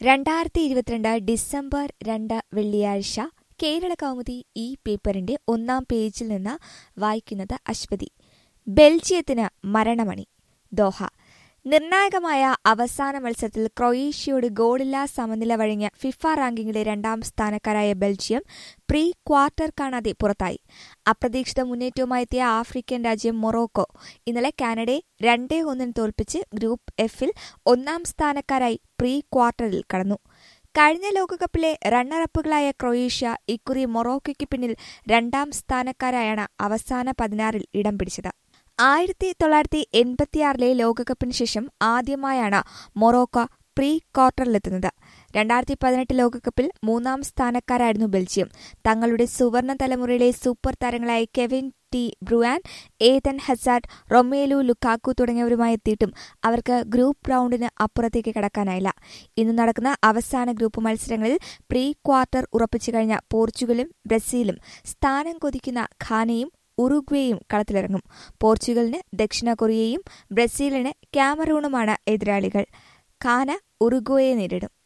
രണ്ടായിരത്തി ഇരുപത്തിരണ്ട് ഡിസംബർ രണ്ട് വെള്ളിയാഴ്ച കേരള കൗമുദി ഈ പേപ്പറിന്റെ ഒന്നാം പേജിൽ നിന്ന് വായിക്കുന്നത് അശ്വതി ബെൽജിയത്തിന് മരണമണി ദോഹ നിർണായകമായ അവസാന മത്സരത്തിൽ ക്രൊയേഷ്യയോട് ഗോളില്ലാ സമനില വഴങ്ങിയ ഫിഫ റാങ്കിങ്ങിലെ രണ്ടാം സ്ഥാനക്കാരായ ബെൽജിയം പ്രീ ക്വാർട്ടർ കാണാതെ പുറത്തായി അപ്രതീക്ഷിത മുന്നേറ്റവുമായി എത്തിയ ആഫ്രിക്കൻ രാജ്യം മൊറോക്കോ ഇന്നലെ കാനഡയെ രണ്ടേ ഒന്നിന് തോൽപ്പിച്ച് ഗ്രൂപ്പ് എഫിൽ ഒന്നാം സ്ഥാനക്കാരായി പ്രീ ക്വാർട്ടറിൽ കടന്നു കഴിഞ്ഞ ലോകകപ്പിലെ റണ്ണറപ്പുകളായ ക്രൊയേഷ്യ ഇക്കുറി മൊറോക്കോയ്ക്ക് പിന്നിൽ രണ്ടാം സ്ഥാനക്കാരായാണ് അവസാന പതിനാറിൽ ഇടം പിടിച്ചത് ആയിരത്തി തൊള്ളായിരത്തി എൺപത്തിയാറിലെ ലോകകപ്പിന് ശേഷം ആദ്യമായാണ് മൊറോക്കോ പ്രീ ക്വാർട്ടറിലെത്തുന്നത് രണ്ടായിരത്തി പതിനെട്ട് ലോകകപ്പിൽ മൂന്നാം സ്ഥാനക്കാരായിരുന്നു ബെൽജിയം തങ്ങളുടെ സുവർണ തലമുറയിലെ സൂപ്പർ താരങ്ങളായ Kevin De Bruyne Eden Hazard Romelu Lukaku തുടങ്ങിയവരുമായി എത്തിയിട്ടും അവർക്ക് ഗ്രൂപ്പ് റൗണ്ടിന് അപ്പുറത്തേക്ക് കടക്കാനായില്ല ഇന്ന് നടക്കുന്ന അവസാന ഗ്രൂപ്പ് മത്സരങ്ങളിൽ പ്രീ ക്വാർട്ടർ ഉറപ്പിച്ചു കഴിഞ്ഞ പോർച്ചുഗലും ബ്രസീലും സ്ഥാനം കൊതിക്കുന്ന ഖാനയും ഉറുഗ്വേയും കളത്തിലിറങ്ങും പോർച്ചുഗലിന് ദക്ഷിണ കൊറിയയും ബ്രസീലിന് ക്യാമറൂണുമാണ് എതിരാളികൾ ഖാന ഉറുഗ്വേയെ നേരിടും